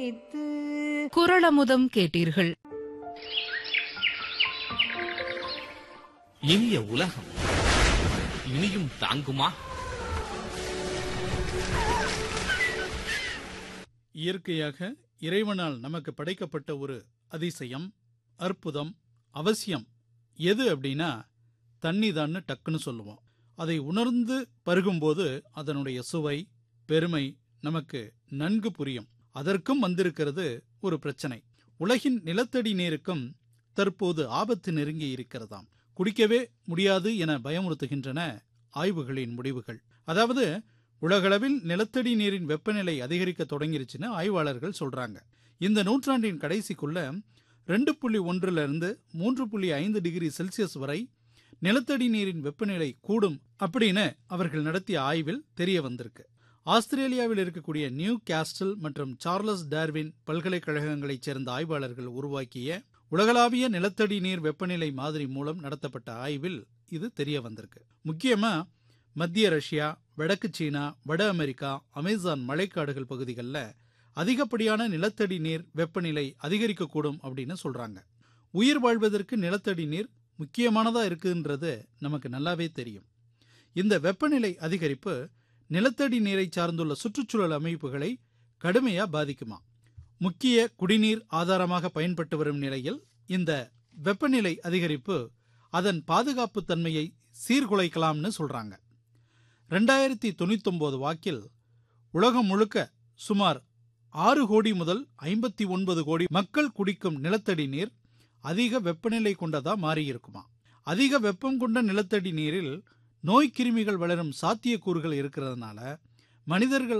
குரளமுதம் கேட்டீர்கள் இனிய உலகம் இனியும் தாங்குமா இயற்கையாக இறைவனால் நமக்கு படைக்கப்பட்ட ஒரு அதிசயம் அற்புதம் அவசியம் எது அப்படின்னா தண்ணி தான்னு டக்குன்னு சொல்லுவோம் அதை உணர்ந்து பருகும்போது அதனுடைய சுவை பெருமை நமக்கு நன்கு புரியும் அதற்கும் வந்திருக்கிறது ஒரு பிரச்சனை உலகின் நிலத்தடி நீருக்கும் தற்போது ஆபத்து நெருங்கி இருக்கிறதாம் குடிக்கவே முடியாது என பயமுறுத்துகின்றன ஆய்வுகளின் முடிவுகள் அதாவது உலகளவில் நிலத்தடி நீரின் வெப்பநிலை அதிகரிக்க தொடங்கிருச்சுன்னு ஆய்வாளர்கள் சொல்றாங்க இந்த நூற்றாண்டின் கடைசிக்குள்ள ரெண்டு புள்ளி ஒன்றுல இருந்து மூன்று புள்ளி ஐந்து டிகிரி செல்சியஸ் வரை நிலத்தடி நீரின் வெப்பநிலை கூடும் அப்படின்னு அவர்கள் நடத்திய ஆய்வில் தெரிய வந்திருக்கு ஆஸ்திரேலியாவில் இருக்கக்கூடிய நியூ கேஸ்டல் மற்றும் சார்லஸ் டார்வின் பல்கலைக்கழகங்களைச் சேர்ந்த ஆய்வாளர்கள் உருவாக்கிய உலகளாவிய நிலத்தடி நீர் வெப்பநிலை மாதிரி மூலம் நடத்தப்பட்ட ஆய்வில் இது தெரிய வந்திருக்கு முக்கியமா மத்திய ரஷ்யா வடக்கு சீனா வட அமெரிக்கா அமேசான் மழைக்காடுகள் பகுதிகளில் அதிகப்படியான நிலத்தடி நீர் வெப்பநிலை அதிகரிக்கக்கூடும் அப்படின்னு சொல்றாங்க உயிர் வாழ்வதற்கு நிலத்தடி நீர் முக்கியமானதா இருக்குன்றது நமக்கு நல்லாவே தெரியும் இந்த வெப்பநிலை அதிகரிப்பு நிலத்தடி நீரை சார்ந்துள்ள சுற்றுச்சூழல் அமைப்புகளை கடுமையா பாதிக்குமா முக்கிய குடிநீர் ஆதாரமாக பயன்பட்டு வரும் நிலையில் இந்த வெப்பநிலை அதிகரிப்பு அதன் பாதுகாப்பு தன்மையை சீர்குலைக்கலாம்னு சொல்றாங்க ரெண்டாயிரத்தி தொண்ணூத்தொன்பது வாக்கில் உலகம் முழுக்க சுமார் ஆறு கோடி முதல் ஐம்பத்தி ஒன்பது கோடி மக்கள் குடிக்கும் நிலத்தடி நீர் அதிக வெப்பநிலை கொண்டதா மாறியிருக்குமா அதிக வெப்பம் கொண்ட நிலத்தடி நீரில் நோய் கிருமிகள் வளரும் சாத்தியக்கூறுகள் இருக்கிறதுனால மனிதர்கள்